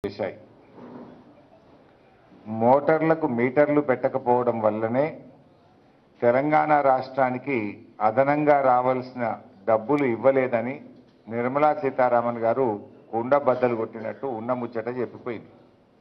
చేశాయి మోటార్లకు మీటర్లు పెట్టకపోవడం వల్లనే తెలంగాణ రాష్ట్రానికి అదనంగా రావాల్సిన డబ్బులు ఇవ్వలేదని నిర్మలా సీతారామన్ గారు కుండ బద్దలు కొట్టినట్టు ఉన్న ముచ్చట చెప్పిపోయింది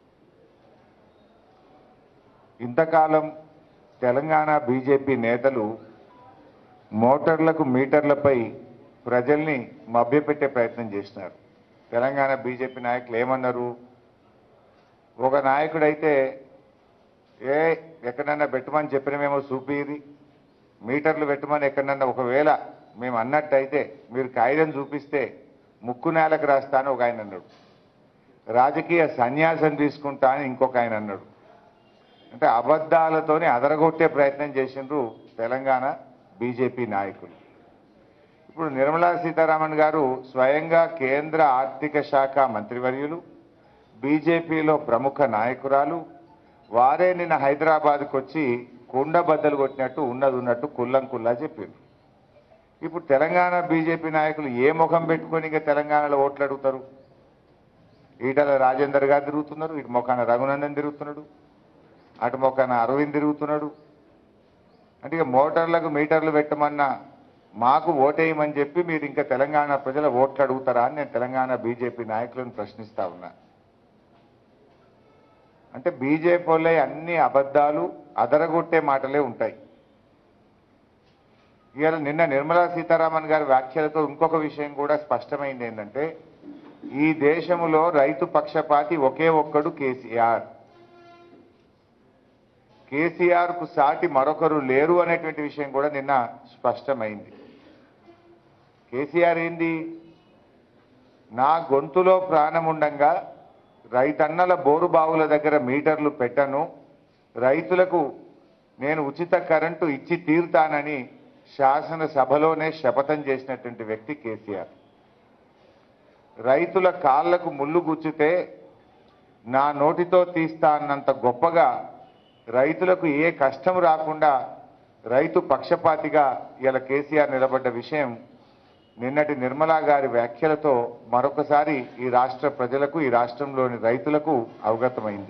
ఇంతకాలం తెలంగాణ బీజేపీ నేతలు మోటార్లకు మీటర్లపై ప్రజల్ని మభ్యపెట్టే ప్రయత్నం చేసినారు తెలంగాణ బీజేపీ నాయకులు ఏమన్నారు ఒక నాయకుడైతే ఏ ఎక్కడన్నా పెట్టమని చెప్పినమేమో చూపిరి మీటర్లు పెట్టమని ఎక్కడన్నా ఒకవేళ మేము అన్నట్టయితే మీరు కాగితం చూపిస్తే ముక్కు నేలకు రాస్తా అని ఒక ఆయన అన్నాడు రాజకీయ సన్యాసం తీసుకుంటా అని ఇంకొక ఆయన అన్నాడు అంటే అబద్ధాలతోనే అదరగొట్టే ప్రయత్నం చేసిండ్రు తెలంగాణ బీజేపీ నాయకులు ఇప్పుడు నిర్మలా సీతారామన్ గారు స్వయంగా కేంద్ర ఆర్థిక శాఖ మంత్రివర్యులు బీజేపీలో ప్రముఖ నాయకురాలు వారే నిన్న హైదరాబాద్కు వచ్చి కుండ బద్దలు కొట్టినట్టు ఉన్నది ఉన్నట్టు కుల్లం కుల్లా చెప్పారు ఇప్పుడు తెలంగాణ బీజేపీ నాయకులు ఏ ముఖం పెట్టుకొని ఇంకా తెలంగాణలో ఓట్లు అడుగుతారు ఈటల రాజేందర్ గారు తిరుగుతున్నారు ఇటు మొఖాన రఘునందన్ తిరుగుతున్నాడు అటు మొఖాన అరవింద్ తిరుగుతున్నాడు అంటే ఇక మోటార్లకు మీటర్లు పెట్టమన్నా మాకు ఓటేయమని చెప్పి మీరు ఇంకా తెలంగాణ ప్రజల ఓట్లు అడుగుతారా అని నేను తెలంగాణ బీజేపీ నాయకులను ప్రశ్నిస్తా ఉన్నా అంటే బీజేపీ వాళ్ళే అన్ని అబద్ధాలు అదరగొట్టే మాటలే ఉంటాయి ఇవాళ నిన్న నిర్మలా సీతారామన్ గారి వ్యాఖ్యలతో ఇంకొక విషయం కూడా స్పష్టమైంది ఏంటంటే ఈ దేశంలో రైతు పక్షపాతి ఒకే ఒక్కడు కేసీఆర్ కేసీఆర్ కు సాటి మరొకరు లేరు అనేటువంటి విషయం కూడా నిన్న స్పష్టమైంది కేసీఆర్ ఏంది నా గొంతులో ప్రాణముండంగా రైతన్నల బోరు బావుల దగ్గర మీటర్లు పెట్టను రైతులకు నేను ఉచిత కరెంటు ఇచ్చి తీరుతానని శాసనసభలోనే శపథం చేసినటువంటి వ్యక్తి కేసీఆర్ రైతుల కాళ్లకు ముళ్ళు గుచ్చితే నా నోటితో తీస్తా అన్నంత గొప్పగా రైతులకు ఏ కష్టం రాకుండా రైతు పక్షపాతిగా ఇలా కేసీఆర్ నిలబడ్డ విషయం నిన్నటి నిర్మలా గారి వ్యాఖ్యలతో మరొకసారి ఈ రాష్ట్ర ప్రజలకు ఈ రాష్ట్రంలోని రైతులకు అవగతమైంది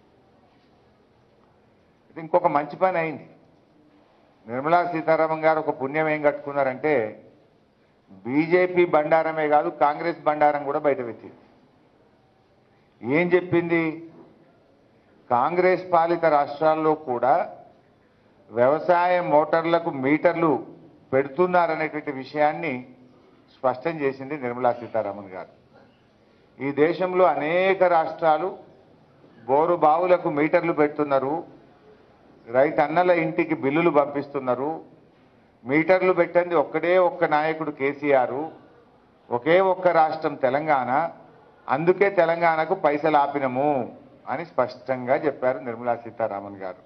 ఇది ఇంకొక మంచి పని అయింది నిర్మలా సీతారామన్ గారు ఒక పుణ్యం ఏం కట్టుకున్నారంటే బీజేపీ బండారమే కాదు కాంగ్రెస్ బండారం కూడా బయట పెట్టింది ఏం చెప్పింది కాంగ్రెస్ పాలిత రాష్ట్రాల్లో కూడా వ్యవసాయ మోటార్లకు మీటర్లు పెడుతున్నారనేటువంటి విషయాన్ని స్పష్టం చేసింది నిర్మలా సీతారామన్ గారు ఈ దేశంలో అనేక రాష్ట్రాలు బోరు బావులకు మీటర్లు పెడుతున్నారు రైతన్నల ఇంటికి బిల్లులు పంపిస్తున్నారు మీటర్లు పెట్టింది ఒక్కడే ఒక్క నాయకుడు కేసీఆర్ ఒకే ఒక్క రాష్ట్రం తెలంగాణ అందుకే తెలంగాణకు పైసలు ఆపినము అని స్పష్టంగా చెప్పారు నిర్మలా సీతారామన్ గారు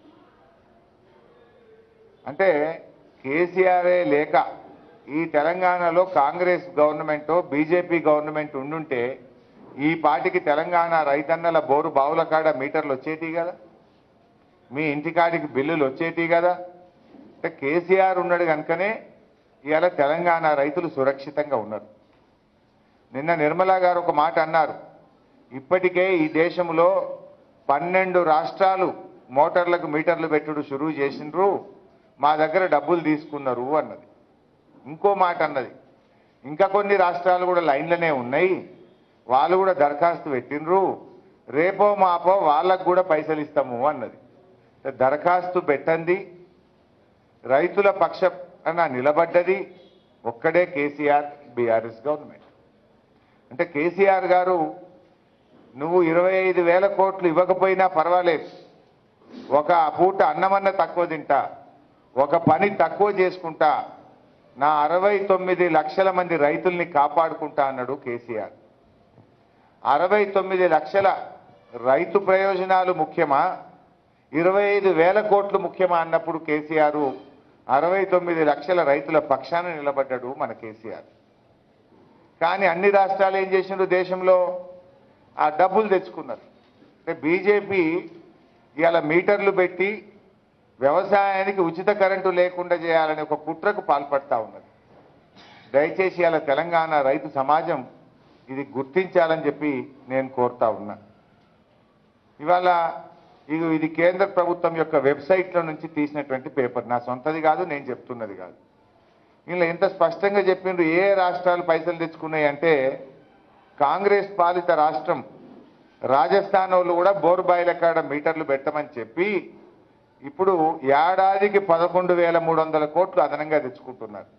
అంటే కేసీఆరే లేక ఈ తెలంగాణలో కాంగ్రెస్ గవర్నమెంట్ బీజేపీ గవర్నమెంట్ ఉండుంటే ఈ పాటికి తెలంగాణ రైతన్నల బోరు బావుల కాడ మీటర్లు వచ్చేటి కదా మీ ఇంటికాడికి బిల్లులు వచ్చేటి కదా అంటే కేసీఆర్ ఉన్నాడు కనుకనే ఇవాళ తెలంగాణ రైతులు సురక్షితంగా ఉన్నారు నిన్న నిర్మలా గారు ఒక మాట అన్నారు ఇప్పటికే ఈ దేశంలో పన్నెండు రాష్ట్రాలు మోటార్లకు మీటర్లు పెట్టుడు షురువు చేసిండ్రు మా దగ్గర డబ్బులు తీసుకున్నారు అన్నది ఇంకో మాట అన్నది ఇంకా కొన్ని రాష్ట్రాలు కూడా లైన్లనే ఉన్నాయి వాళ్ళు కూడా దరఖాస్తు పెట్టినరు రేపో మాపో వాళ్ళకు కూడా పైసలు ఇస్తాము అన్నది దరఖాస్తు పెట్టండి రైతుల పక్షాన నిలబడ్డది ఒక్కడే కేసీఆర్ బీఆర్ఎస్ గవర్నమెంట్ అంటే కేసీఆర్ గారు నువ్వు ఇరవై ఐదు వేల కోట్లు ఇవ్వకపోయినా పర్వాలేదు ఒక పూట అన్నమన్న తక్కువ తింటా ఒక పని తక్కువ చేసుకుంటా నా అరవై తొమ్మిది లక్షల మంది రైతుల్ని కాపాడుకుంటా అన్నాడు కేసీఆర్ అరవై తొమ్మిది లక్షల రైతు ప్రయోజనాలు ముఖ్యమా ఇరవై ఐదు వేల కోట్లు ముఖ్యమా అన్నప్పుడు కేసీఆర్ అరవై తొమ్మిది లక్షల రైతుల పక్షాన నిలబడ్డాడు మన కేసీఆర్ కానీ అన్ని రాష్ట్రాలు ఏం చేసిండ్రు దేశంలో ఆ డబ్బులు తెచ్చుకున్నారు అంటే బీజేపీ ఇవాళ మీటర్లు పెట్టి వ్యవసాయానికి ఉచిత కరెంటు లేకుండా చేయాలని ఒక కుట్రకు పాల్పడతా ఉన్నది దయచేసి ఇలా తెలంగాణ రైతు సమాజం ఇది గుర్తించాలని చెప్పి నేను కోరుతా ఉన్నా ఇవాళ ఇది ఇది కేంద్ర ప్రభుత్వం యొక్క వెబ్సైట్ల నుంచి తీసినటువంటి పేపర్ నా సొంతది కాదు నేను చెప్తున్నది కాదు ఇలా ఎంత స్పష్టంగా చెప్పిండ్రు ఏ రాష్ట్రాలు పైసలు తెచ్చుకున్నాయి అంటే కాంగ్రెస్ పాలిత రాష్ట్రం రాజస్థాన్ వాళ్ళు కూడా బోర్బాయిల కాడ మీటర్లు పెట్టమని చెప్పి ఇప్పుడు ఏడాదికి పదకొండు వేల మూడు వందల కోట్లు అదనంగా తెచ్చుకుంటున్నారు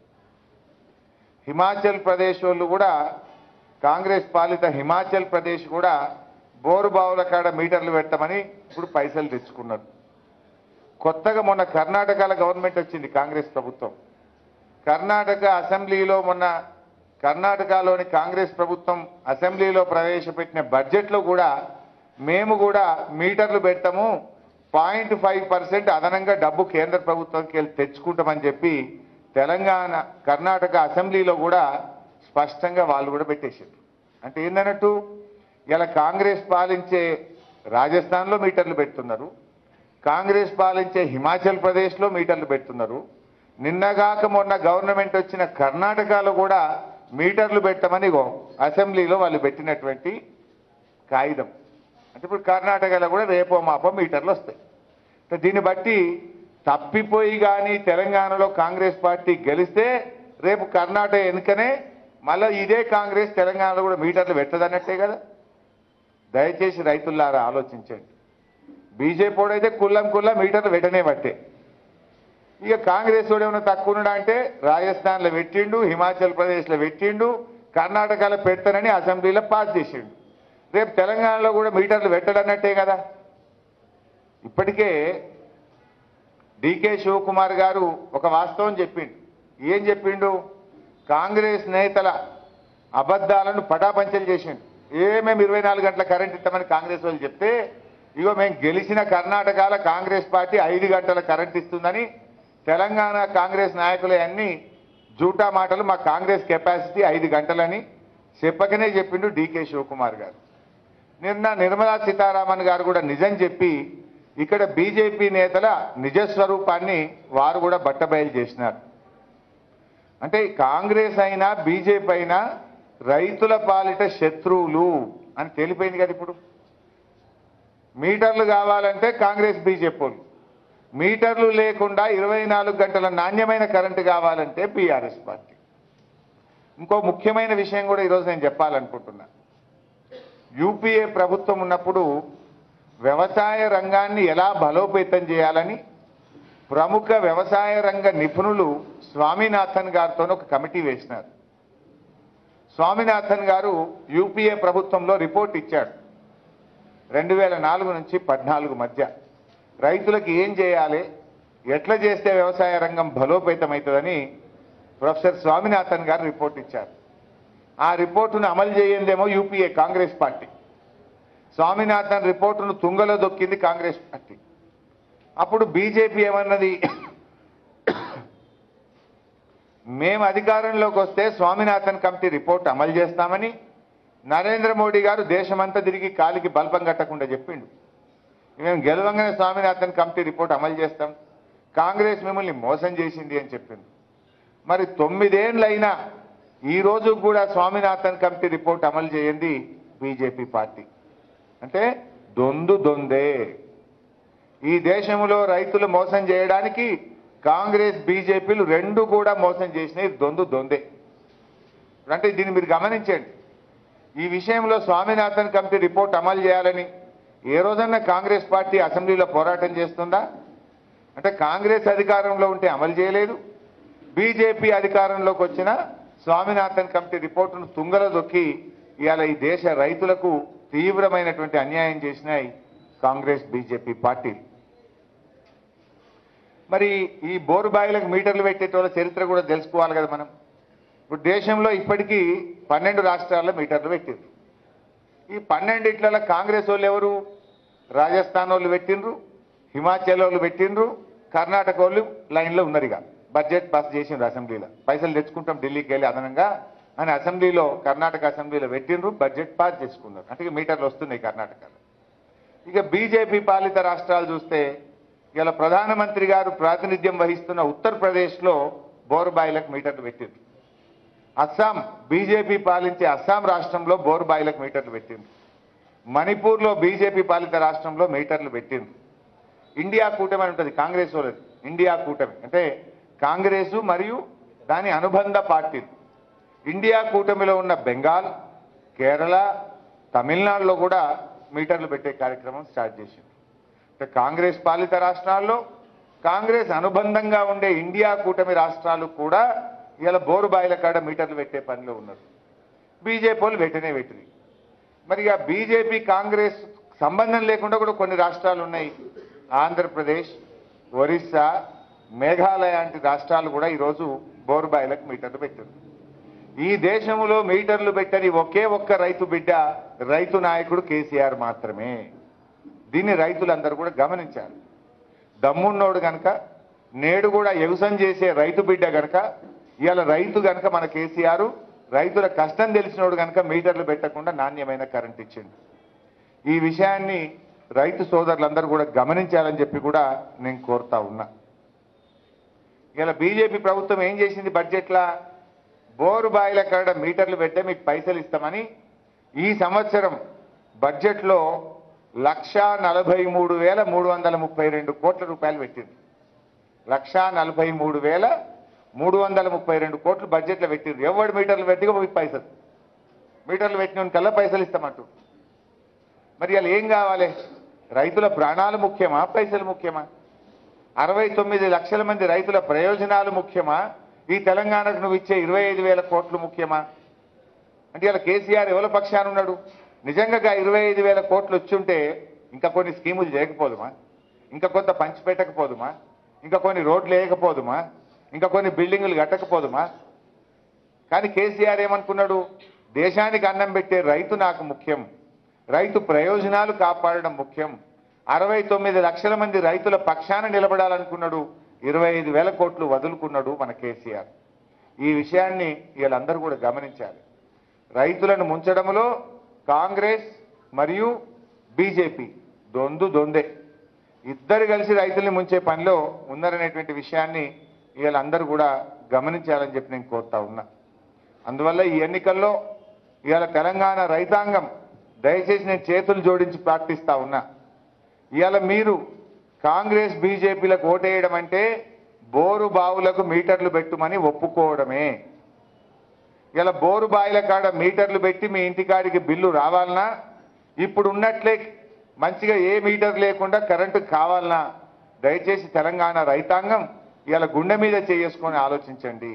హిమాచల్ ప్రదేశ్ వాళ్ళు కూడా కాంగ్రెస్ పాలిత హిమాచల్ ప్రదేశ్ కూడా బోరు బావుల కాడ మీటర్లు పెట్టమని ఇప్పుడు పైసలు తెచ్చుకున్నారు కొత్తగా మొన్న కర్ణాటకలో గవర్నమెంట్ వచ్చింది కాంగ్రెస్ ప్రభుత్వం కర్ణాటక అసెంబ్లీలో మొన్న కర్ణాటకలోని కాంగ్రెస్ ప్రభుత్వం అసెంబ్లీలో ప్రవేశపెట్టిన బడ్జెట్లో కూడా మేము కూడా మీటర్లు పెట్టము పాయింట్ ఫైవ్ పర్సెంట్ అదనంగా డబ్బు కేంద్ర ప్రభుత్వంకి వెళ్ళి తెచ్చుకుంటామని చెప్పి తెలంగాణ కర్ణాటక అసెంబ్లీలో కూడా స్పష్టంగా వాళ్ళు కూడా పెట్టేశారు అంటే ఏందన్నట్టు ఇలా కాంగ్రెస్ పాలించే రాజస్థాన్లో మీటర్లు పెడుతున్నారు కాంగ్రెస్ పాలించే హిమాచల్ ప్రదేశ్లో మీటర్లు పెడుతున్నారు నిన్నగాక మొన్న గవర్నమెంట్ వచ్చిన కర్ణాటకలో కూడా మీటర్లు పెట్టమని ఇగో అసెంబ్లీలో వాళ్ళు పెట్టినటువంటి కాగితం అంటే ఇప్పుడు కర్ణాటకలో కూడా రేపో మాపో మీటర్లు వస్తాయి అంటే దీన్ని బట్టి తప్పిపోయి కానీ తెలంగాణలో కాంగ్రెస్ పార్టీ గెలిస్తే రేపు కర్ణాటక ఎన్నికనే మళ్ళీ ఇదే కాంగ్రెస్ తెలంగాణలో కూడా మీటర్లు పెట్టదన్నట్టే కదా దయచేసి రైతుల్లారా ఆలోచించండి బీజేపీ అయితే కుల్లం కుల్లం మీటర్లు పెట్టనే పట్టే ఇక కాంగ్రెస్ వాడు ఏమైనా తక్కువ ఉన్నాడా అంటే రాజస్థాన్లో పెట్టిండు హిమాచల్ ప్రదేశ్లో పెట్టిండు కర్ణాటకలో పెడతానని అసెంబ్లీలో పాస్ చేసిండు రేపు తెలంగాణలో కూడా మీటర్లు పెట్టడన్నట్టే కదా ఇప్పటికే డికే శివకుమార్ గారు ఒక వాస్తవం చెప్పిండు ఏం చెప్పిండు కాంగ్రెస్ నేతల అబద్ధాలను పటాపంచలు చేసిండు ఏమేమి ఇరవై నాలుగు గంటల కరెంట్ ఇస్తామని కాంగ్రెస్ వాళ్ళు చెప్తే ఇగో మేము గెలిచిన కర్ణాటకలో కాంగ్రెస్ పార్టీ ఐదు గంటల కరెంట్ ఇస్తుందని తెలంగాణ కాంగ్రెస్ నాయకులు అన్ని జూటా మాటలు మా కాంగ్రెస్ కెపాసిటీ ఐదు గంటలని చెప్పకనే చెప్పిండు డీకే శివకుమార్ గారు నిన్న నిర్మలా సీతారామన్ గారు కూడా నిజం చెప్పి ఇక్కడ బీజేపీ నేతల నిజస్వరూపాన్ని వారు కూడా బట్టబయలు చేసినారు అంటే కాంగ్రెస్ అయినా బీజేపీ అయినా రైతుల పాలిట శత్రువులు అని తెలిపోయింది కదా ఇప్పుడు మీటర్లు కావాలంటే కాంగ్రెస్ బీజేపీ వాళ్ళు మీటర్లు లేకుండా ఇరవై నాలుగు గంటల నాణ్యమైన కరెంటు కావాలంటే బీఆర్ఎస్ పార్టీ ఇంకో ముఖ్యమైన విషయం కూడా ఈరోజు నేను చెప్పాలనుకుంటున్నా యూపీఏ ప్రభుత్వం ఉన్నప్పుడు వ్యవసాయ రంగాన్ని ఎలా బలోపేతం చేయాలని ప్రముఖ వ్యవసాయ రంగ నిపుణులు స్వామినాథన్ గారితో ఒక కమిటీ వేసినారు స్వామినాథన్ గారు యూపీఏ ప్రభుత్వంలో రిపోర్ట్ ఇచ్చాడు రెండు వేల నాలుగు నుంచి పద్నాలుగు మధ్య రైతులకు ఏం చేయాలి ఎట్లా చేస్తే వ్యవసాయ రంగం బలోపేతం అవుతుందని ప్రొఫెసర్ స్వామినాథన్ గారు రిపోర్ట్ ఇచ్చారు ఆ రిపోర్టును అమలు చేయందేమో యూపీఏ కాంగ్రెస్ పార్టీ స్వామినాథన్ రిపోర్టును తుంగలో దొక్కింది కాంగ్రెస్ పార్టీ అప్పుడు బీజేపీ ఏమన్నది మేము అధికారంలోకి వస్తే స్వామినాథన్ కమిటీ రిపోర్ట్ అమలు చేస్తామని నరేంద్ర మోడీ గారు దేశమంతా తిరిగి కాలికి బల్పం కట్టకుండా చెప్పిండు మేము గెలవంగానే స్వామినాథన్ కమిటీ రిపోర్ట్ అమలు చేస్తాం కాంగ్రెస్ మిమ్మల్ని మోసం చేసింది అని చెప్పింది మరి తొమ్మిదేండ్లైనా ఈ రోజు కూడా స్వామినాథన్ కమిటీ రిపోర్ట్ అమలు చేయండి బీజేపీ పార్టీ అంటే దొందు దొందే ఈ దేశంలో రైతులు మోసం చేయడానికి కాంగ్రెస్ బీజేపీలు రెండు కూడా మోసం చేసినాయి దొందు దొందే అంటే దీన్ని మీరు గమనించండి ఈ విషయంలో స్వామినాథన్ కమిటీ రిపోర్ట్ అమలు చేయాలని ఏ రోజన్నా కాంగ్రెస్ పార్టీ అసెంబ్లీలో పోరాటం చేస్తుందా అంటే కాంగ్రెస్ అధికారంలో ఉంటే అమలు చేయలేదు బీజేపీ అధికారంలోకి వచ్చిన స్వామినాథన్ కమిటీ రిపోర్టును తుంగలో దొక్కి ఇవాళ ఈ దేశ రైతులకు తీవ్రమైనటువంటి అన్యాయం చేసినాయి కాంగ్రెస్ బీజేపీ పార్టీలు మరి ఈ బోరు బాయిలకు మీటర్లు పెట్టేటోళ్ళ చరిత్ర కూడా తెలుసుకోవాలి కదా మనం ఇప్పుడు దేశంలో ఇప్పటికీ పన్నెండు రాష్ట్రాల్లో మీటర్లు పెట్టిండ్రు ఈ పన్నెండిట్లలో కాంగ్రెస్ వాళ్ళు ఎవరు రాజస్థాన్ వాళ్ళు పెట్టిండ్రు హిమాచల్ వాళ్ళు పెట్టిండ్రు కర్ణాటక వాళ్ళు లైన్లో ఉన్నారు ఇక బడ్జెట్ పాస్ చేసిండ్రు అసెంబ్లీలో పైసలు తెచ్చుకుంటాం ఢిల్లీకి వెళ్ళి అదనంగా అని అసెంబ్లీలో కర్ణాటక అసెంబ్లీలో పెట్టిండ్రు బడ్జెట్ పాస్ చేసుకున్నారు అంటే ఇక మీటర్లు వస్తున్నాయి కర్ణాటకలో ఇక బీజేపీ పాలిత రాష్ట్రాలు చూస్తే ఇలా ప్రధానమంత్రి గారు ప్రాతినిధ్యం వహిస్తున్న ఉత్తరప్రదేశ్లో బోరుబాయిలకు మీటర్లు పెట్టిండ్రు అస్సాం బీజేపీ పాలించే అస్సాం రాష్ట్రంలో బోరుబాయిలకు మీటర్లు పెట్టిండ్రు మణిపూర్లో బీజేపీ పాలిత రాష్ట్రంలో మీటర్లు పెట్టింది ఇండియా కూటమి అని ఉంటుంది కాంగ్రెస్ వాళ్ళది ఇండియా కూటమి అంటే కాంగ్రెసు మరియు దాని అనుబంధ పార్టీలు ఇండియా కూటమిలో ఉన్న బెంగాల్ కేరళ తమిళనాడులో కూడా మీటర్లు పెట్టే కార్యక్రమం స్టార్ట్ చేసింది అంటే కాంగ్రెస్ పాలిత రాష్ట్రాల్లో కాంగ్రెస్ అనుబంధంగా ఉండే ఇండియా కూటమి రాష్ట్రాలు కూడా ఇలా బోరుబాయిల కాడ మీటర్లు పెట్టే పనిలో ఉన్నారు బీజేపీ వాళ్ళు వెంటనే పెట్టింది మరి ఇక బీజేపీ కాంగ్రెస్ సంబంధం లేకుండా కూడా కొన్ని రాష్ట్రాలు ఉన్నాయి ఆంధ్రప్రదేశ్ ఒరిస్సా మేఘాలయ లాంటి రాష్ట్రాలు కూడా ఈరోజు బోరుబాయిలకు మీటర్లు పెట్టారు ఈ దేశంలో మీటర్లు పెట్టని ఒకే ఒక్క రైతు బిడ్డ రైతు నాయకుడు కేసీఆర్ మాత్రమే దీన్ని రైతులందరూ కూడా గమనించాలి దమ్మున్నోడు గనక నేడు కూడా వ్యవసాయం చేసే రైతు బిడ్డ గనక ఇవాళ రైతు గనక మన కేసీఆర్ రైతుల కష్టం తెలిసినోడు గనక మీటర్లు పెట్టకుండా నాణ్యమైన కరెంట్ ఇచ్చిండు ఈ విషయాన్ని రైతు సోదరులందరూ కూడా గమనించాలని చెప్పి కూడా నేను కోరుతా ఉన్నా ఇలా బీజేపీ ప్రభుత్వం ఏం చేసింది బడ్జెట్లా బోరు బాయిల కాడ మీటర్లు పెట్టే మీకు పైసలు ఇస్తామని ఈ సంవత్సరం బడ్జెట్లో లక్షా నలభై మూడు వేల మూడు వందల ముప్పై రెండు కోట్ల రూపాయలు పెట్టింది లక్షా నలభై మూడు వేల మూడు వందల ముప్పై రెండు కోట్లు బడ్జెట్లో పెట్టింది ఎవడు మీటర్లు పెట్టిగా మీకు పైసలు మీటర్లు పెట్టిన కల్లా పైసలు ఇస్తామంటూ మరి ఇలా ఏం కావాలి రైతుల ప్రాణాలు ముఖ్యమా పైసలు ముఖ్యమా అరవై తొమ్మిది లక్షల మంది రైతుల ప్రయోజనాలు ముఖ్యమా ఈ తెలంగాణకు నువ్వు ఇచ్చే ఇరవై ఐదు వేల కోట్లు ముఖ్యమా అంటే ఇలా కేసీఆర్ ఎవరి పక్షాన ఉన్నాడు నిజంగా ఇరవై ఐదు వేల కోట్లు వచ్చుంటే ఇంకా కొన్ని స్కీములు చేయకపోదుమా ఇంకా కొంత పంచి పెట్టకపోదుమా ఇంకా కొన్ని రోడ్లు వేయకపోదుమా ఇంకా కొన్ని బిల్డింగులు కట్టకపోదుమా కానీ కేసీఆర్ ఏమనుకున్నాడు దేశానికి అన్నం పెట్టే రైతు నాకు ముఖ్యం రైతు ప్రయోజనాలు కాపాడడం ముఖ్యం అరవై తొమ్మిది లక్షల మంది రైతుల పక్షాన నిలబడాలనుకున్నాడు ఇరవై ఐదు వేల కోట్లు వదులుకున్నాడు మన కేసీఆర్ ఈ విషయాన్ని వీళ్ళందరూ కూడా గమనించాలి రైతులను ముంచడంలో కాంగ్రెస్ మరియు బీజేపీ దొందు దొందే ఇద్దరు కలిసి రైతుల్ని ముంచే పనిలో ఉన్నారనేటువంటి విషయాన్ని వీళ్ళందరూ కూడా గమనించాలని చెప్పి నేను కోరుతా ఉన్నా అందువల్ల ఈ ఎన్నికల్లో ఇవాళ తెలంగాణ రైతాంగం దయచేసి నేను చేతులు జోడించి ప్రార్థిస్తా ఉన్నా ఇవాళ మీరు కాంగ్రెస్ బీజేపీలకు ఓటేయడం అంటే బోరు బావులకు మీటర్లు పెట్టుమని ఒప్పుకోవడమే ఇలా బోరు బాయిల కాడ మీటర్లు పెట్టి మీ ఇంటికాడికి బిల్లు రావాలనా ఇప్పుడు ఉన్నట్లే మంచిగా ఏ మీటర్ లేకుండా కరెంటు కావాలనా దయచేసి తెలంగాణ రైతాంగం ఇలా గుండె మీద చేసుకొని ఆలోచించండి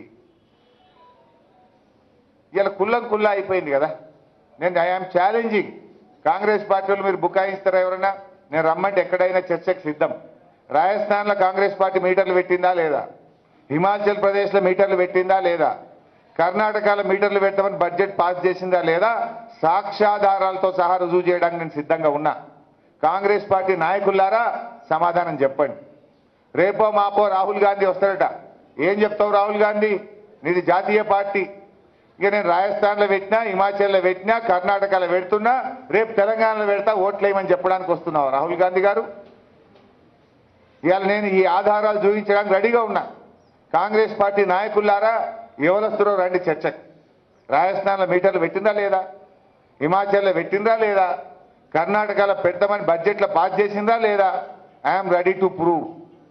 ఇలా కుల్లం కుల్లా అయిపోయింది కదా నేను ఐఆమ్ ఛాలెంజింగ్ కాంగ్రెస్ పార్టీ వాళ్ళు మీరు బుకాయిస్తారా ఎవరైనా నేను రమ్మంటే ఎక్కడైనా చర్చకు సిద్ధం రాజస్థాన్లో కాంగ్రెస్ పార్టీ మీటర్లు పెట్టిందా లేదా హిమాచల్ ప్రదేశ్లో మీటర్లు పెట్టిందా లేదా కర్ణాటకలో మీటర్లు పెట్టమని బడ్జెట్ పాస్ చేసిందా లేదా సాక్ష్యాధారాలతో సహా రుజువు చేయడానికి నేను సిద్ధంగా ఉన్నా కాంగ్రెస్ పార్టీ నాయకులారా సమాధానం చెప్పండి రేపో మాపో రాహుల్ గాంధీ వస్తాడట ఏం చెప్తావు రాహుల్ గాంధీ నీది జాతీయ పార్టీ ఇక నేను రాజస్థాన్లో పెట్టినా హిమాచల్లో పెట్టినా కర్ణాటకలో పెడుతున్నా రేపు తెలంగాణలో పెడతా ఓట్లేయమని చెప్పడానికి వస్తున్నావు రాహుల్ గాంధీ గారు ఇవాళ నేను ఈ ఆధారాలు చూపించడానికి రెడీగా ఉన్నా కాంగ్రెస్ పార్టీ నాయకులారా ఎవరొస్తారో రండి చర్చకు రాజస్థాన్లో మీటర్లు పెట్టిందా లేదా హిమాచల్లో పెట్టిందా లేదా కర్ణాటకలో పెడతామని బడ్జెట్లో పాస్ చేసిందా లేదా ఐఎమ్ రెడీ టు ప్రూవ్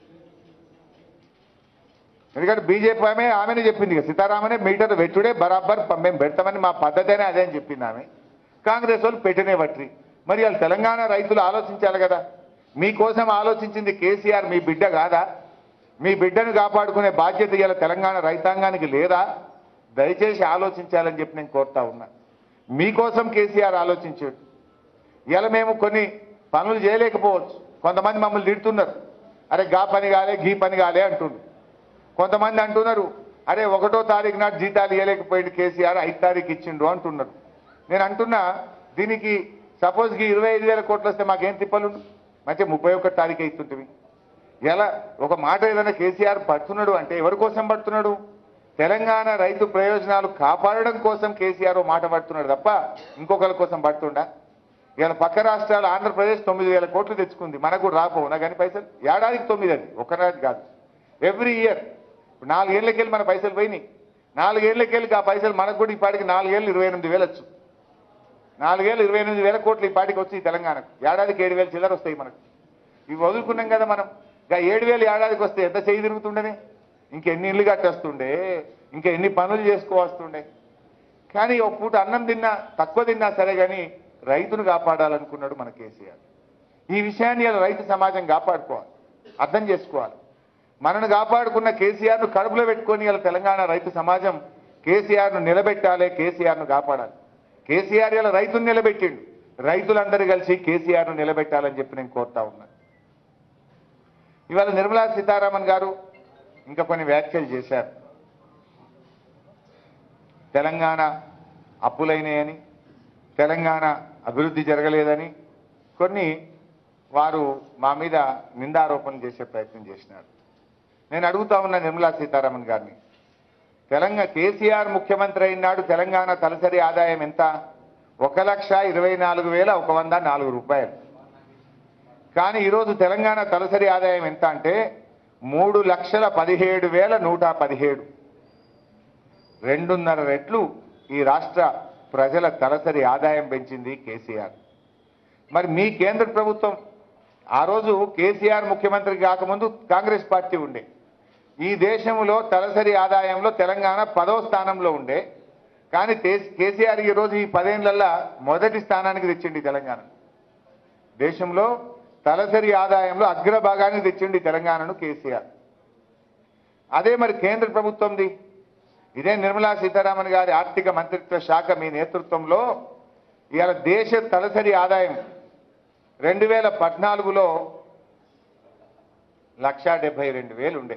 ఎందుకంటే బీజేపీ ఆమె ఆమెనే చెప్పింది ఇక సీతారామనే మీటర్ పెట్టుడే బరాబర్ ప- మేము పెడతామని మా పద్ధతేనే అదే అని చెప్పింది ఆమె కాంగ్రెస్ వాళ్ళు పెట్టనే పట్టి మరి వాళ్ళు తెలంగాణ రైతులు ఆలోచించాలి కదా మీకోసం ఆలోచించింది కేసీఆర్ మీ బిడ్డ కాదా మీ బిడ్డను కాపాడుకునే బాధ్యత ఇవాళ తెలంగాణ రైతాంగానికి లేదా దయచేసి ఆలోచించాలని చెప్పి నేను కోరుతా ఉన్నా మీకోసం కేసీఆర్ ఆలోచించాడు ఇవాళ మేము కొన్ని పనులు చేయలేకపోవచ్చు కొంతమంది మమ్మల్ని తిడుతున్నారు అరే గా పని కాలే గీ పని కాలే అంటుండ్రు కొంతమంది అంటున్నారు అరే ఒకటో తారీఖు నాడు జీతాలు ఇవ్వలేకపోయింది కేసీఆర్ ఐదు తారీఖు ఇచ్చిండు అంటున్నారు నేను అంటున్నా దీనికి సపోజ్కి ఇరవై ఐదు వేల కోట్లు వస్తే మాకేం తిప్పలు మంచిగా ముప్పై ఒకటి తారీఖు ఇస్తుంటివి ఎలా ఒక మాట ఏదైనా కేసీఆర్ పడుతున్నాడు అంటే ఎవరి కోసం పడుతున్నాడు తెలంగాణ రైతు ప్రయోజనాలు కాపాడడం కోసం కేసీఆర్ ఓ మాట పడుతున్నాడు తప్ప ఇంకొకరి కోసం పడుతుండా ఇవాళ పక్క రాష్ట్రాలు ఆంధ్రప్రదేశ్ తొమ్మిది వేల కోట్లు తెచ్చుకుంది మనకు రాపోవునా కానీ పైసలు ఏడాదికి తొమ్మిది అది ఒకనాటి కాదు ఎవ్రీ ఇయర్ నాలుగేళ్లకెళ్ళి మన పైసలు పోయినాయి నాలుగేళ్లకెళ్ళి ఆ పైసలు మనకు కూడా ఇప్పటికి నాలుగేళ్ళు ఇరవై ఎనిమిది వేలు వచ్చు నాలుగేళ్ళు ఇరవై ఎనిమిది వేల కోట్లు ఈ పాటికి వచ్చి ఈ తెలంగాణకు ఏడాదికి ఏడు వేలు చిల్లర వస్తాయి మనకు ఇవి వదులుకున్నాం కదా మనం ఇంకా ఏడు వేలు ఏడాదికి వస్తే ఎంత చేయి తిరుగుతుండేనే ఇంకెన్ని ఇల్లు కట్టేస్తుండే ఇంకా ఎన్ని పనులు చేసుకోవస్తుండే కానీ ఒక పూట అన్నం తిన్నా తక్కువ తిన్నా సరే కానీ రైతును కాపాడాలనుకున్నాడు మన కేసీఆర్ ఈ విషయాన్ని ఇలా రైతు సమాజం కాపాడుకోవాలి అర్థం చేసుకోవాలి మనను కాపాడుకున్న కేసీఆర్ను కడుపులో పెట్టుకొని ఇలా తెలంగాణ రైతు సమాజం కేసీఆర్ను నిలబెట్టాలి కేసీఆర్ను కాపాడాలి కేసీఆర్ ఇలా రైతును నిలబెట్టిండు రైతులందరూ కలిసి కేసీఆర్ను నిలబెట్టాలని చెప్పి నేను కోరుతా ఉన్నాను ఇవాళ నిర్మలా సీతారామన్ గారు ఇంకా కొన్ని వ్యాఖ్యలు చేశారు తెలంగాణ అప్పులైనాయని తెలంగాణ అభివృద్ధి జరగలేదని కొన్ని వారు మా మీద నిందారోపణలు చేసే ప్రయత్నం చేసినారు నేను అడుగుతా ఉన్నా నిర్మలా సీతారామన్ గారిని తెలంగాణ కేసీఆర్ ముఖ్యమంత్రి అయినాడు తెలంగాణ తలసరి ఆదాయం ఎంత ఒక లక్ష ఇరవై నాలుగు వేల ఒక వంద నాలుగు రూపాయలు కానీ ఈరోజు తెలంగాణ తలసరి ఆదాయం ఎంత అంటే మూడు లక్షల పదిహేడు వేల నూట పదిహేడు రెండున్నర రెట్లు ఈ రాష్ట్ర ప్రజల తలసరి ఆదాయం పెంచింది కేసీఆర్ మరి మీ కేంద్ర ప్రభుత్వం ఆ రోజు కేసీఆర్ ముఖ్యమంత్రి కాకముందు కాంగ్రెస్ పార్టీ ఉండే ఈ దేశంలో తలసరి ఆదాయంలో తెలంగాణ పదవ స్థానంలో ఉండే కానీ తే- కేసీఆర్ ఈ రోజు ఈ పదేళ్లలో మొదటి స్థానానికి తెచ్చిండి తెలంగాణ దేశంలో తలసరి ఆదాయంలో అగ్రభాగానికి తెచ్చిండి తెలంగాణను కేసీఆర్ అదే మరి కేంద్ర ప్రభుత్వంది ఇదే నిర్మలా సీతారామన్ గారి ఆర్థిక మంత్రిత్వ శాఖ మీ నేతృత్వంలో ఇవాళ దేశ తలసరి ఆదాయం రెండు వేల పద్నాలుగులో లక్షా డెబ్బై రెండు వేలు ఉండే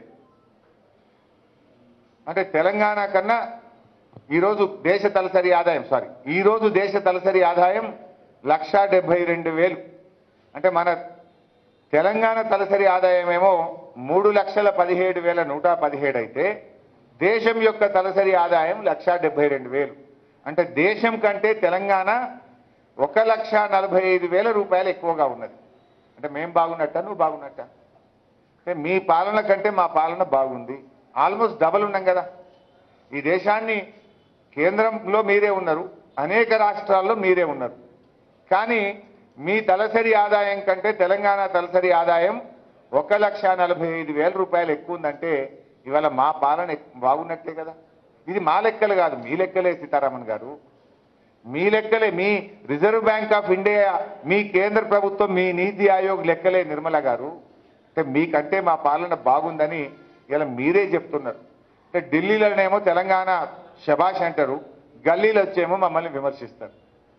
అంటే తెలంగాణ కన్నా ఈరోజు దేశ తలసరి ఆదాయం సారీ ఈరోజు దేశ తలసరి ఆదాయం లక్షా డెబ్బై రెండు వేలు అంటే మన తెలంగాణ తలసరి ఆదాయం ఏమో మూడు లక్షల పదిహేడు వేల నూట పదిహేడు అయితే దేశం యొక్క తలసరి ఆదాయం లక్షా డెబ్బై రెండు వేలు అంటే దేశం కంటే తెలంగాణ ఒక లక్ష నలభై ఐదు వేల రూపాయలు ఎక్కువగా ఉన్నది అంటే మేం బాగున్నట్ట నువ్వు బాగున్నట్ట అంటే మీ పాలన కంటే మా పాలన బాగుంది ఆల్మోస్ట్ డబల్ ఉన్నాం కదా ఈ దేశాన్ని కేంద్రంలో మీరే ఉన్నారు అనేక రాష్ట్రాల్లో మీరే ఉన్నారు కానీ మీ తలసరి ఆదాయం కంటే తెలంగాణ తలసరి ఆదాయం ఒక లక్ష నలభై ఐదు వేల రూపాయలు ఎక్కువ ఉందంటే ఇవాళ మా పాలన ఎక్- బాగున్నట్లే కదా ఇది మా లెక్కలు కాదు మీ లెక్కలే సీతారామన్ గారు మీ లెక్కలే మీ రిజర్వ్ బ్యాంక్ ఆఫ్ ఇండియా మీ కేంద్ర ప్రభుత్వం మీ నీతి ఆయోగ్ లెక్కలే నిర్మల గారు అంటే మీకంటే మా పాలన బాగుందని ఇలా మీరే చెప్తున్నారు అంటే ఢిల్లీలోనేమో తెలంగాణ శబాష్ అంటారు గల్లీలో వచ్చేమో మమ్మల్ని విమర్శిస్తారు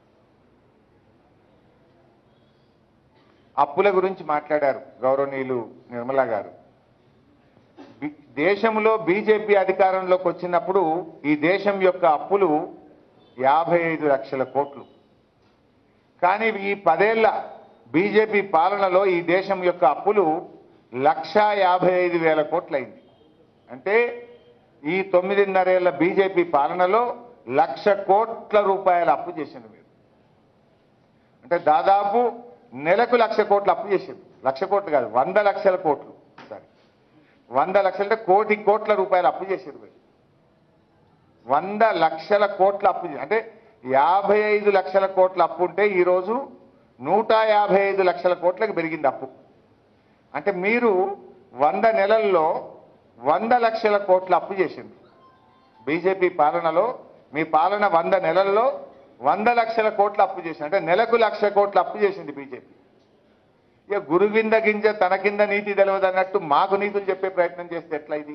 అప్పుల గురించి మాట్లాడారు గౌరవనీయులు నిర్మలా గారు బి- దేశంలో బీజేపీ అధికారంలోకి వచ్చినప్పుడు ఈ దేశం యొక్క అప్పులు యాభై ఐదు లక్షల కోట్లు కానీ ఈ పదేళ్ల బీజేపీ పాలనలో ఈ దేశం యొక్క అప్పులు లక్షా యాభై ఐదు వేల కోట్లయింది అంటే ఈ తొమ్మిదిన్నరేళ్ల బీజేపీ పాలనలో లక్ష కోట్ల రూపాయల అప్పు చేసింది మీరు అంటే దాదాపు నెలకు లక్ష కోట్ల అప్పు చేసింది లక్ష కోట్లు కాదు వంద లక్షల కోట్లు సారీ వంద లక్షల అంటే కోటి కోట్ల రూపాయలు అప్పు చేసారు మీరు వంద లక్షల కోట్ల అప్పు చే- అంటే యాభై ఐదు లక్షల కోట్ల అప్పు ఉంటే ఈరోజు నూట యాభై ఐదు లక్షల కోట్లకు పెరిగింది అప్పు అంటే మీరు వంద నెలల్లో వంద లక్షల కోట్ల అప్పు చేసింది బీజేపీ పాలనలో మీ పాలన వంద నెలల్లో వంద లక్షల కోట్ల అప్పు చేసింది అంటే నెలకు లక్ష కోట్ల అప్పు చేసింది బీజేపీ ఇక గురువింద గింజ తన కింద నీతి తెలియదు అన్నట్టు మాకు నీతులు చెప్పే ప్రయత్నం చేస్తే ఎట్లా ఇది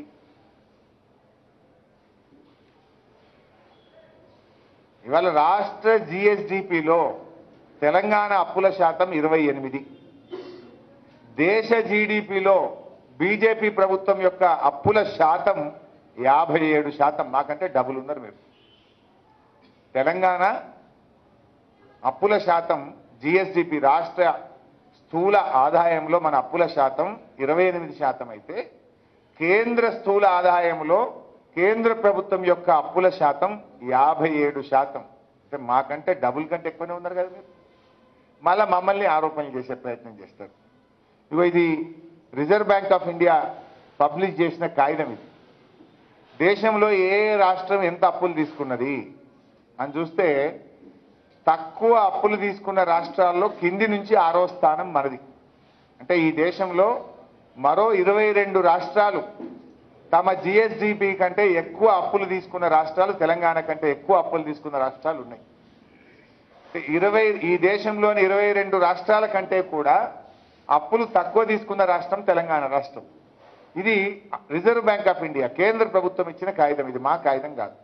ఇవాళ రాష్ట్ర జిఎస్డిపిలో తెలంగాణ అప్పుల శాతం ఇరవై ఎనిమిది దేశ జీడిపిలో బీజేపీ ప్రభుత్వం యొక్క అప్పుల శాతం యాభై ఏడు శాతం మాకంటే డబుల్ ఉన్నారు మీరు తెలంగాణ అప్పుల శాతం జిఎస్డిపి రాష్ట్ర స్థూల ఆదాయంలో మన అప్పుల శాతం ఇరవై ఎనిమిది శాతం అయితే కేంద్ర స్థూల ఆదాయంలో కేంద్ర ప్రభుత్వం యొక్క అప్పుల శాతం యాభై ఏడు శాతం అంటే మాకంటే డబుల్ కంటే ఎక్కువనే ఉన్నారు కదా మీరు మళ్ళా మమ్మల్ని ఆరోపణలు చేసే ప్రయత్నం చేస్తారు ఇగో ఇది Reserve Bank of India publish చేసిన కాగితం ఇది దేశంలో ఏ రాష్ట్రం ఎంత అప్పులు తీసుకున్నది అని చూస్తే తక్కువ అప్పులు తీసుకున్న రాష్ట్రాల్లో కింది నుంచి ఆరో స్థానం మనది అంటే ఈ దేశంలో మరో ఇరవై రెండు రాష్ట్రాలు తమ జిఎస్డిపి కంటే ఎక్కువ అప్పులు తీసుకున్న రాష్ట్రాలు తెలంగాణ కంటే ఎక్కువ అప్పులు తీసుకున్న రాష్ట్రాలు ఉన్నాయి ఇరవై ఈ దేశంలోని ఇరవై రెండు రాష్ట్రాల కంటే కూడా అప్పులు తక్కువ తీసుకున్న రాష్ట్రం తెలంగాణ రాష్ట్రం ఇది రిజర్వ్ బ్యాంక్ ఆఫ్ ఇండియా కేంద్ర ప్రభుత్వం ఇచ్చిన కాగితం ఇది మా కాగితం కాదు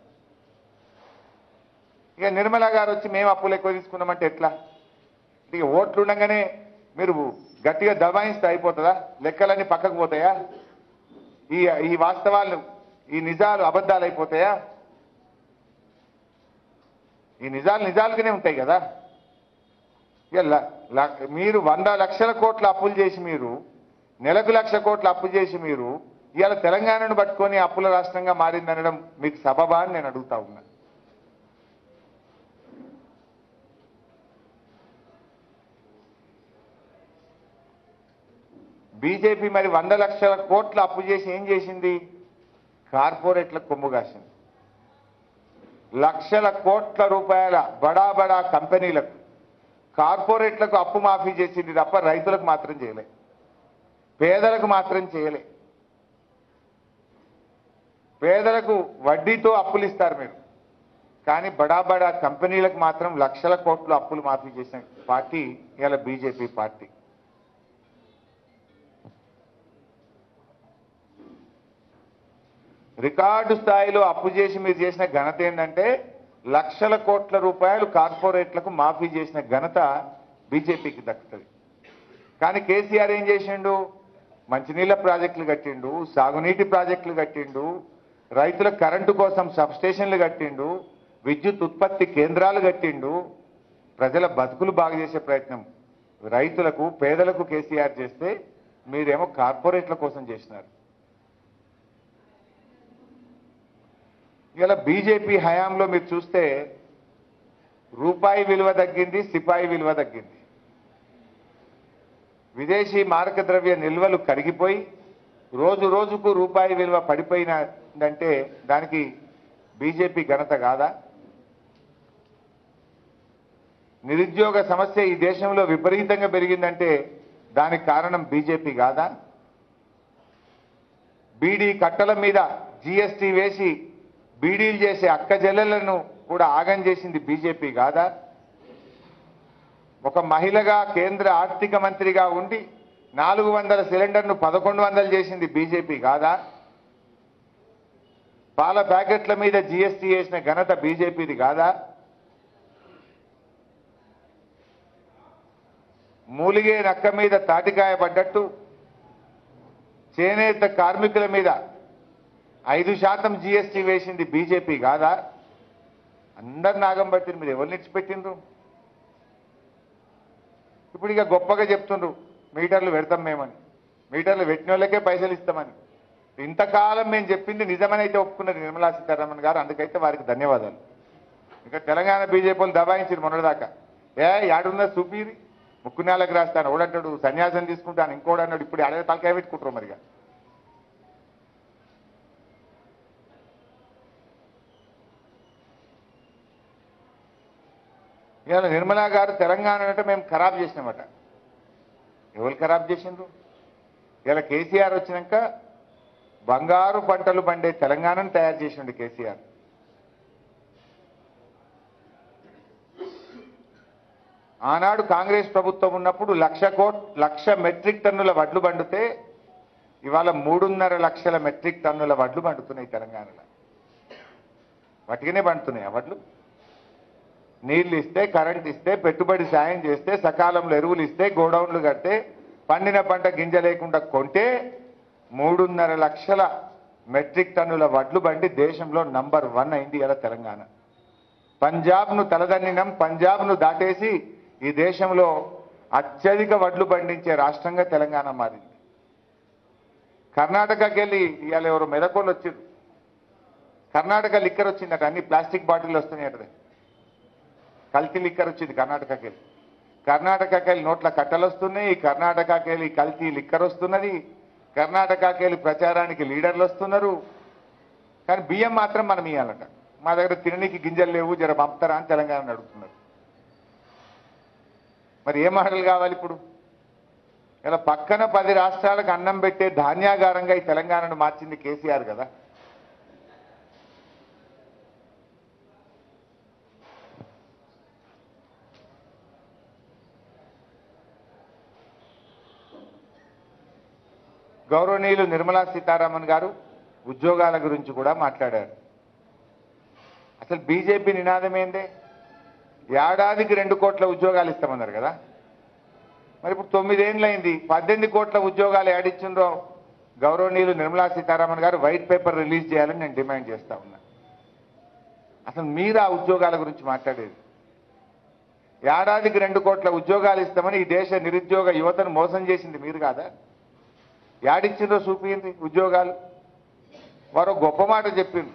ఇక నిర్మలా గారు వచ్చి మేము అప్పులు ఎక్కువ తీసుకున్నామంటే ఎట్లా ఇక ఓట్లు ఉండగానే మీరు గట్టిగా దబాయిస్తే అయిపోతుందా లెక్కలన్నీ పక్కకు పోతాయా ఈ ఈ వాస్తవాలు ఈ నిజాలు అబద్ధాలు అయిపోతాయా ఈ నిజాలు నిజాలుగానే ఉంటాయి కదా ఇక ల- ల- మీరు వంద లక్షల కోట్ల అప్పులు చేసి మీరు నెలకు లక్ష కోట్ల అప్పు చేసి మీరు ఇవాళ తెలంగాణను పట్టుకొని అప్పుల రాష్ట్రంగా మారిందనడం మీకు సబబా అని నేను అడుగుతా ఉన్నా బీజేపీ మరి వంద లక్షల కోట్ల అప్పు చేసి ఏం చేసింది కార్పొరేట్లకు కొమ్ము కాసింది లక్షల కోట్ల రూపాయల బడా బడా కంపెనీలకు కార్పొరేట్లకు అప్పు మాఫీ చేసింది తప్ప రైతులకు మాత్రం చేయలే పేదలకు మాత్రం చేయలే పేదలకు వడ్డీతో అప్పులు ఇస్తారు మీరు కానీ బడా బడా కంపెనీలకు మాత్రం లక్షల కోట్లు అప్పులు మాఫీ చేసిన పార్టీ ఇవాళ బీజేపీ పార్టీ రికార్డు స్థాయిలో అప్పు చేసి మీరు చేసిన ఘనత ఏంటంటే లక్షల కోట్ల రూపాయలు కార్పొరేట్లకు మాఫీ చేసిన ఘనత బీజేపీకి దక్కుతుంది కానీ కేసీఆర్ ఏం చేసిండు మంచినీళ్ళ ప్రాజెక్టులు కట్టిండు సాగునీటి ప్రాజెక్టులు కట్టిండు రైతుల కరెంటు కోసం సబ్స్టేషన్లు కట్టిండు విద్యుత్ ఉత్పత్తి కేంద్రాలు కట్టిండు ప్రజల బతుకులు బాగు చేసే ప్రయత్నం రైతులకు పేదలకు కేసీఆర్ చేస్తే మీరేమో కార్పొరేట్ల కోసం చేసినారు ఇలా బీజేపీ హయాంలో మీరు చూస్తే రూపాయి విలువ తగ్గింది సిపాయి విలువ తగ్గింది విదేశీ మారక ద్రవ్య నిల్వలు కరిగిపోయి రోజు రోజుకు రూపాయి విలువ పడిపోయినదంటే దానికి బీజేపీ ఘనత కాదా నిరుద్యోగ సమస్య ఈ దేశంలో విపరీతంగా పెరిగిందంటే దానికి కారణం బీజేపీ కాదా బీడీ కట్టల మీద జీఎస్టీ వేసి బీడీలు చేసే అక్క చెల్లెలను కూడా ఆగం చేసింది బీజేపీ కాదా ఒక మహిళగా కేంద్ర ఆర్థిక మంత్రిగా ఉండి నాలుగు వందల సిలిండర్ను పదకొండు వందలు చేసింది బీజేపీ కాదా పాల ప్యాకెట్ల మీద జీఎస్టీ వేసిన ఘనత బీజేపీది కాదా మూలిగే నక్క మీద తాటికాయ పడ్డట్టు చేనేత కార్మికుల మీద ఐదు శాతం జీఎస్టీ వేసింది బీజేపీ కాదా అందరు నాగం పట్టింది మీరు ఎవరిని ఇచ్చిపెట్టిండ్రు ఇప్పుడు ఇక గొప్పగా చెప్తుండ్రు మీటర్లు పెడతాం మేమని మీటర్లు పెట్టిన వాళ్ళకే పైసలు ఇస్తామని ఇంతకాలం మేము చెప్పింది నిజమని అయితే ఒప్పుకున్నది నిర్మలా సీతారామన్ గారు అందుకైతే వారికి ధన్యవాదాలు ఇంకా తెలంగాణ బీజేపీ వాళ్ళు దబాయించారు మొన్నటిదాకా ఏ యాడుందా చూపిరి ముక్కునేళ్ళకి రాస్తాను ఓడంటాడు సన్యాసం తీసుకుంటాను ఇంకోడు అన్నాడు ఇప్పుడు అడే తలకాయ పెట్టుకుంటారు మరిగా ఇవాళ నిర్మలా గారు తెలంగాణ అంటే మేము ఖరాబ్ చేసినామట ఎవరు ఖరాబ్ చేసిండ్రు ఇలా కేసీఆర్ వచ్చినాక బంగారు పంటలు పండే తెలంగాణను తయారు చేసిండు కేసీఆర్ ఆనాడు కాంగ్రెస్ ప్రభుత్వం ఉన్నప్పుడు లక్ష కోట్ లక్ష మెట్రిక్ టన్నుల వడ్లు పండితే ఇవాళ మూడున్నర లక్షల మెట్రిక్ టన్నుల వడ్లు పండుతున్నాయి తెలంగాణలో వాటికనే పండుతున్నాయి ఆ వడ్లు నీళ్లు ఇస్తే కరెంట్ ఇస్తే పెట్టుబడి సాయం చేస్తే సకాలంలో ఎరువులు ఇస్తే గోడౌన్లు కడితే పండిన పంట గింజ లేకుండా కొంటే మూడున్నర లక్షల మెట్రిక్ టన్నుల వడ్లు బండి దేశంలో నంబర్ వన్ అయింది ఇలా తెలంగాణ పంజాబ్ను తలదన్నినం పంజాబ్ను దాటేసి ఈ దేశంలో అత్యధిక వడ్లు పండించే రాష్ట్రంగా తెలంగాణ మారింది కర్ణాటకకి వెళ్ళి ఇవాళ ఎవరు మెదకోళ్ళు వచ్చారు కర్ణాటక లిక్కర్ వచ్చిందట అన్ని ప్లాస్టిక్ బాటిల్ వస్తున్నాయట కల్తీ లిక్కర్ వచ్చింది కర్ణాటకకి వెళ్ళి కర్ణాటకకి వెళ్ళి నోట్ల కట్టలు వస్తున్నాయి కర్ణాటకకి వెళ్ళి కల్తీ లిక్కర్ వస్తున్నది కర్ణాటకకి వెళ్ళి ప్రచారానికి లీడర్లు వస్తున్నారు కానీ బియ్యం మాత్రం మనం ఇవ్వాలట మా దగ్గర తిననీకి గింజలు లేవు జర పంపుతారా అని తెలంగాణ అడుగుతున్నారు మరి ఏ మాటలు కావాలి ఇప్పుడు ఇలా పక్కన పది రాష్ట్రాలకు అన్నం పెట్టే ధాన్యాగారంగా ఈ తెలంగాణను మార్చింది కేసీఆర్ కదా గౌరవనీయులు నిర్మలా సీతారామన్ గారు ఉద్యోగాల గురించి కూడా మాట్లాడారు అసలు బీజేపీ నినాదం ఏందే ఏడాదికి రెండు కోట్ల ఉద్యోగాలు ఇస్తామన్నారు కదా మరి ఇప్పుడు తొమ్మిదేండ్లైంది పద్దెనిమిది కోట్ల ఉద్యోగాలు ఏడిచ్చిండ్రో గౌరవనీయులు నిర్మలా సీతారామన్ గారు వైట్ పేపర్ రిలీజ్ చేయాలని నేను డిమాండ్ చేస్తా ఉన్నా అసలు మీరు ఆ ఉద్యోగాల గురించి మాట్లాడేది ఏడాదికి రెండు కోట్ల ఉద్యోగాలు ఇస్తామని ఈ దేశ నిరుద్యోగ యువతను మోసం చేసింది మీరు కాదా యాడిచ్చిందో చూపింది ఉద్యోగాలు వారు గొప్ప మాట చెప్పింది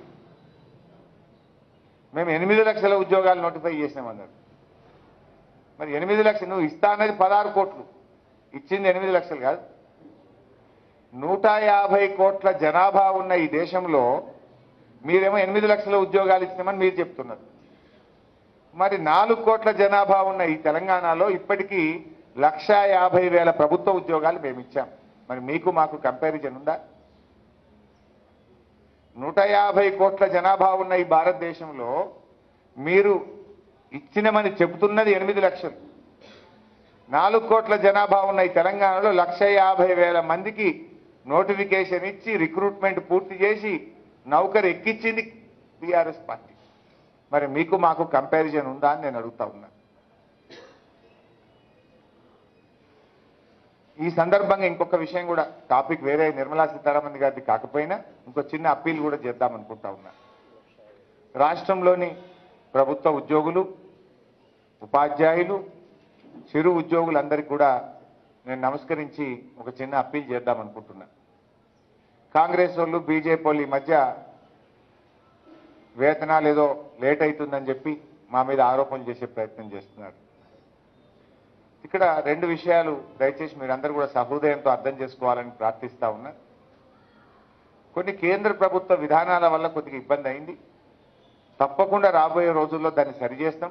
మేము ఎనిమిది లక్షల ఉద్యోగాలు నోటిఫై చేసినామన్నారు మరి ఎనిమిది లక్షలు నువ్వు ఇస్తా అనేది పదహారు కోట్లు ఇచ్చింది ఎనిమిది లక్షలు కాదు నూట యాభై కోట్ల జనాభా ఉన్న ఈ దేశంలో మీరేమో ఎనిమిది లక్షల ఉద్యోగాలు ఇచ్చినామని మీరు చెప్తున్నారు మరి నాలుగు కోట్ల జనాభా ఉన్న ఈ తెలంగాణలో ఇప్పటికీ లక్షా యాభై వేల ప్రభుత్వ ఉద్యోగాలు మేము ఇచ్చాం మరి మీకు మాకు కంపారిజన్ ఉందా నూట యాభై కోట్ల జనాభా ఉన్న ఈ భారతదేశంలో మీరు ఇచ్చినమని చెబుతున్నది ఎనిమిది లక్షలు నాలుగు కోట్ల జనాభా ఉన్న ఈ తెలంగాణలో లక్ష యాభై వేల మందికి నోటిఫికేషన్ ఇచ్చి రిక్రూట్మెంట్ పూర్తి చేసి నౌకరు ఎక్కించింది టీఆర్ఎస్ పార్టీ మరి మీకు మాకు కంపారిజన్ ఉందా అని నేను అడుగుతా ఉన్నా ఈ సందర్భంగా ఇంకొక విషయం కూడా టాపిక్ వేరే నిర్మలా సీతారామన్ గారిది కాకపోయినా ఇంకో చిన్న అప్పీల్ కూడా చేద్దాం అనుకుంటా ఉన్నా రాష్ట్రంలోని ప్రభుత్వ ఉద్యోగులు ఉపాధ్యాయులు చిరు ఉద్యోగులందరికీ కూడా నేను నమస్కరించి ఒక చిన్న అప్పీల్ చేద్దాం అనుకుంటున్నా కాంగ్రెస్ వాళ్ళు బీజేపీ వాళ్ళు ఈ మధ్య వేతనాలు ఏదో లేట్ అవుతుందని చెప్పి మా మీద ఆరోపణలు చేసే ప్రయత్నం చేస్తున్నారు ఇక్కడ రెండు విషయాలు దయచేసి మీరందరూ కూడా సహృదయంతో అర్థం చేసుకోవాలని ప్రార్థిస్తా ఉన్నా కొన్ని కేంద్ర ప్రభుత్వ విధానాల వల్ల కొద్దిగా ఇబ్బంది అయింది తప్పకుండా రాబోయే రోజుల్లో దాన్ని సరిచేస్తాం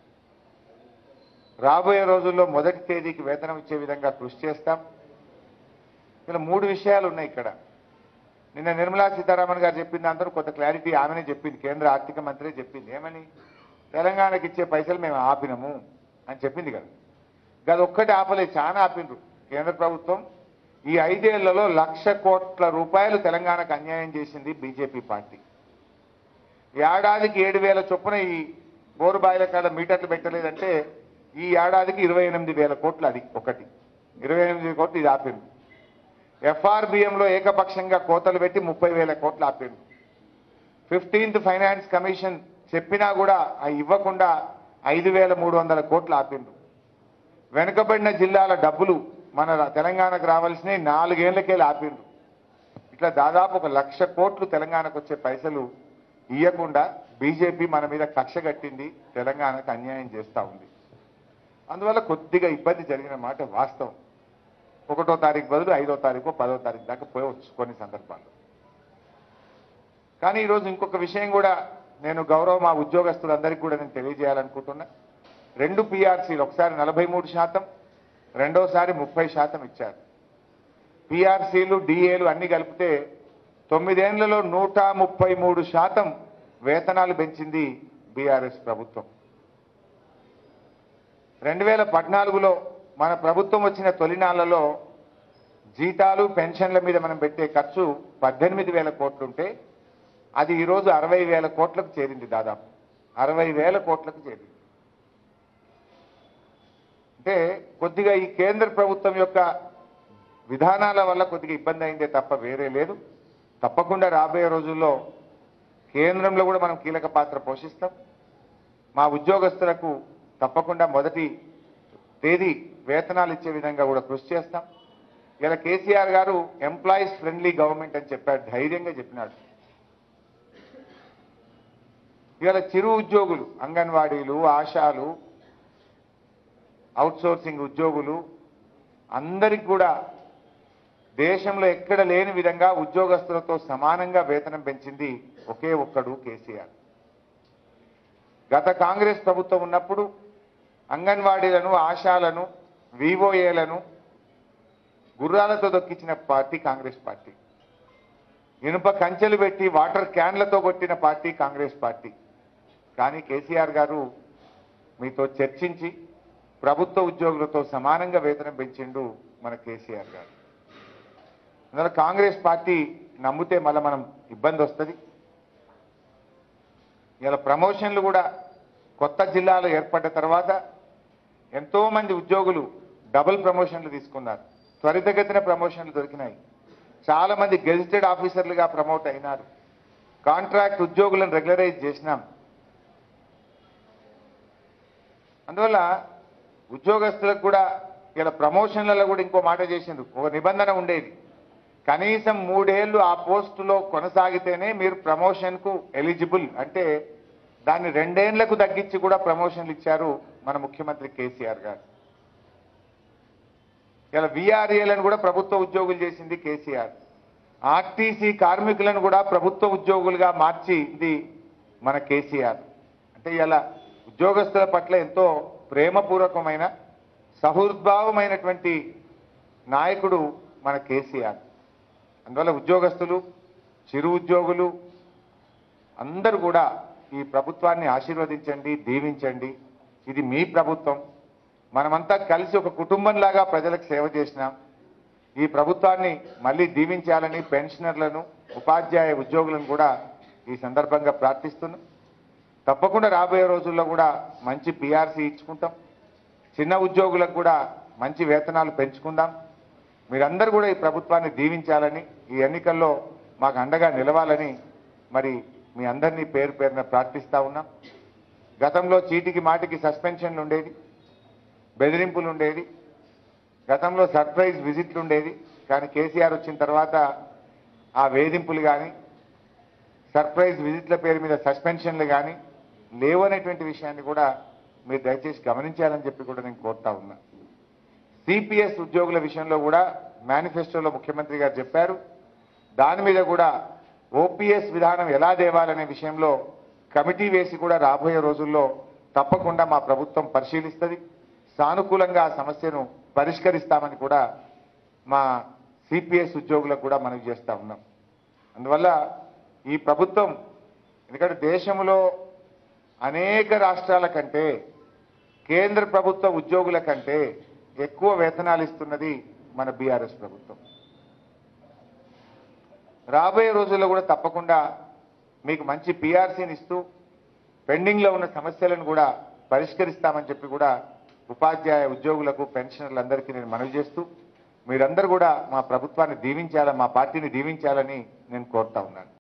రాబోయే రోజుల్లో మొదటి తేదీకి వేతనం ఇచ్చే విధంగా కృషి చేస్తాం ఇలా మూడు విషయాలు ఉన్నాయి ఇక్కడ నిన్న నిర్మలా సీతారామన్ గారు చెప్పింది అందరూ కొంత క్లారిటీ ఆమెనే చెప్పింది కేంద్ర ఆర్థిక మంత్రి చెప్పింది ఏమని తెలంగాణకి ఇచ్చే పైసలు మేము ఆపినము అని చెప్పింది కదా గది ఒక్కటి ఆపలేదు చాలా ఆపిండ్రు కేంద్ర ప్రభుత్వం ఈ ఐదేళ్లలో లక్ష కోట్ల రూపాయలు తెలంగాణకు అన్యాయం చేసింది బీజేపీ పార్టీ ఏడాదికి ఏడు వేల చొప్పున ఈ బోరుబాయిల కాడ మీటర్లు పెట్టలేదంటే ఈ ఏడాదికి ఇరవై ఎనిమిది వేల కోట్లు అది ఒకటి ఇరవై ఎనిమిది కోట్లు ఇది ఆపింది ఎఫ్ఆర్బిఎంలో ఏకపక్షంగా కోతలు పెట్టి ముప్పై వేల కోట్లు ఆపింది ఫిఫ్టీన్త్ ఫైనాన్స్ కమిషన్ చెప్పినా కూడా అవి ఇవ్వకుండా ఐదు వేల మూడు వందల కోట్లు ఆపిండు వెనుకబడిన జిల్లాల డబ్బులు మన రా- తెలంగాణకు రావాల్సినవి నాలుగేళ్లకెళ్ళి ఆపిండు ఇట్లా దాదాపు ఒక లక్ష కోట్లు తెలంగాణకు వచ్చే పైసలు ఇవ్వకుండా బీజేపీ మన మీద కక్ష కట్టింది తెలంగాణకు అన్యాయం చేస్తూ ఉంది అందువల్ల కొద్దిగా ఇబ్బంది జరిగిన మాట వాస్తవం ఒకటో తారీఖు బదులు ఐదో తారీఖు పదో తారీఖు దాకా పోవచ్చు కొన్ని సందర్భాల్లో కానీ ఈరోజు ఇంకొక విషయం కూడా నేను గౌరవ మా ఉద్యోగస్తులందరికీ కూడా నేను తెలియజేయాలనుకుంటున్నా రెండు పిఆర్సీలు ఒకసారి నలభై మూడు శాతం రెండోసారి ముప్పై శాతం ఇచ్చారు పిఆర్సీలు డిఏలు అన్ని కలిపితే తొమ్మిదేళ్లలో నూట ముప్పై మూడు శాతం వేతనాలు పెంచింది బీఆర్ఎస్ ప్రభుత్వం రెండు వేల పద్నాలుగులో మన ప్రభుత్వం వచ్చిన తొలినాళ్లలో జీతాలు పెన్షన్ల మీద మనం పెట్టే ఖర్చు పద్దెనిమిది వేల కోట్లుంటే అది ఈరోజు అరవై వేల కోట్లకు చేరింది దాదాపు అరవై వేల కోట్లకు చేరింది అంటే కొద్దిగా ఈ కేంద్ర ప్రభుత్వం యొక్క విధానాల వల్ల కొద్దిగా ఇబ్బంది అయిందే తప్ప వేరే లేదు తప్పకుండా రాబోయే రోజుల్లో కేంద్రంలో కూడా మనం కీలక పాత్ర పోషిస్తాం మా ఉద్యోగస్తులకు తప్పకుండా మొదటి తేదీ వేతనాలు ఇచ్చే విధంగా కూడా కృషి చేస్తాం ఇలా కేసీఆర్ గారు ఎంప్లాయీస్ ఫ్రెండ్లీ గవర్నమెంట్ అని చెప్పాడు ధైర్యంగా చెప్పినాడు ఇవాళ చిరు ఉద్యోగులు అంగన్వాడీలు ఆశాలు అవుట్సోర్సింగ్ ఉద్యోగులు అందరికి కూడా దేశంలో ఎక్కడ లేని విధంగా ఉద్యోగస్తులతో సమానంగా వేతనం పెంచింది ఒకే ఒక్కడు కేసీఆర్ గత కాంగ్రెస్ ప్రభుత్వం ఉన్నప్పుడు అంగన్వాడీలను ఆశాలను వివోఏలను గుర్రాలతో దొక్కించిన పార్టీ కాంగ్రెస్ పార్టీ ఇనుప కంచెలు పెట్టి వాటర్ క్యాన్లతో కొట్టిన పార్టీ కాంగ్రెస్ పార్టీ కానీ కేసీఆర్ గారు మీతో చర్చించి ప్రభుత్వ ఉద్యోగులతో సమానంగా వేతనం పెంచిండు మన కేసీఆర్ గారు అందువల్ల కాంగ్రెస్ పార్టీ నమ్మితే మళ్ళీ మనం ఇబ్బంది వస్తుంది ఇలా ప్రమోషన్లు కూడా కొత్త జిల్లాలు ఏర్పడ్డ తర్వాత ఎంతో మంది ఉద్యోగులు డబుల్ ప్రమోషన్లు తీసుకున్నారు త్వరితగతిన ప్రమోషన్లు దొరికినాయి చాలా మంది గెజిటెడ్ ఆఫీసర్లుగా ప్రమోట్ అయినారు కాంట్రాక్ట్ ఉద్యోగులను రెగ్యులరైజ్ చేసినాం అందువల్ల ఉద్యోగస్తులకు కూడా ఇలా ప్రమోషన్లలో కూడా ఇంకో మాట చేసిండ్రు ఒక నిబంధన ఉండేది కనీసం మూడేళ్లు ఆ పోస్టులో కొనసాగితేనే మీరు ప్రమోషన్కు ఎలిజిబుల్ అంటే దాన్ని రెండేళ్లకు తగ్గించి కూడా ప్రమోషన్లు ఇచ్చారు మన ముఖ్యమంత్రి కేసీఆర్ గారు ఇలా విఆర్ఏలను కూడా ప్రభుత్వ ఉద్యోగులు చేసింది కేసీఆర్ ఆర్టీసీ కార్మికులను కూడా ప్రభుత్వ ఉద్యోగులుగా మార్చింది మన కేసీఆర్ అంటే ఇలా ఉద్యోగస్తుల పట్ల ఎంతో ప్రేమపూర్వకమైన సహృద్భావమైనటువంటి నాయకుడు మన కేసీఆర్ అందువల్ల ఉద్యోగస్తులు చిరు ఉద్యోగులు అందరూ కూడా ఈ ప్రభుత్వాన్ని ఆశీర్వదించండి దీవించండి ఇది మీ ప్రభుత్వం మనమంతా కలిసి ఒక కుటుంబంలాగా ప్రజలకు సేవ చేసినాం ఈ ప్రభుత్వాన్ని మళ్ళీ దీవించాలని పెన్షనర్లను ఉపాధ్యాయ ఉద్యోగులను కూడా ఈ సందర్భంగా ప్రార్థిస్తున్నాం తప్పకుండా రాబోయే రోజుల్లో కూడా మంచి పిఆర్సీ ఇచ్చుకుంటాం చిన్న ఉద్యోగులకు కూడా మంచి వేతనాలు పెంచుకుందాం మీరందరూ కూడా ఈ ప్రభుత్వాన్ని దీవించాలని ఈ ఎన్నికల్లో మాకు అండగా నిలవాలని మరి మీ అందరినీ పేరు పేరున ప్రార్థిస్తా ఉన్నాం గతంలో చీటికి మాటికి సస్పెన్షన్లు ఉండేది బెదిరింపులు ఉండేది గతంలో సర్ప్రైజ్ విజిట్లు ఉండేది కానీ కేసీఆర్ వచ్చిన తర్వాత ఆ వేధింపులు కానీ సర్ప్రైజ్ విజిట్ల పేరు మీద సస్పెన్షన్లు కానీ లేవనేటువంటి విషయాన్ని కూడా మీరు దయచేసి గమనించాలని చెప్పి కూడా నేను కోరుతా ఉన్నా సిపిఎస్ ఉద్యోగుల విషయంలో కూడా మేనిఫెస్టోలో ముఖ్యమంత్రి గారు చెప్పారు దాని మీద కూడా ఓపీఎస్ విధానం ఎలా దేవాలనే విషయంలో కమిటీ వేసి కూడా రాబోయే రోజుల్లో తప్పకుండా మా ప్రభుత్వం పరిశీలిస్తుంది సానుకూలంగా ఆ సమస్యను పరిష్కరిస్తామని కూడా మా సిపిఎస్ ఉద్యోగులకు కూడా మనవి చేస్తా ఉన్నాం అందువల్ల ఈ ప్రభుత్వం ఎందుకంటే దేశంలో అనేక రాష్ట్రాల కంటే కేంద్ర ప్రభుత్వ ఉద్యోగుల కంటే ఎక్కువ వేతనాలు ఇస్తున్నది మన బీఆర్ఎస్ ప్రభుత్వం రాబోయే రోజుల్లో కూడా తప్పకుండా మీకు మంచి పిఆర్సీని ఇస్తూ పెండింగ్లో ఉన్న సమస్యలను కూడా పరిష్కరిస్తామని చెప్పి కూడా ఉపాధ్యాయ ఉద్యోగులకు పెన్షనర్లందరికీ నేను మనవి చేస్తూ మీరందరూ కూడా మా ప్రభుత్వాన్ని దీవించాలని మా పార్టీని దీవించాలని నేను కోరుతా ఉన్నాను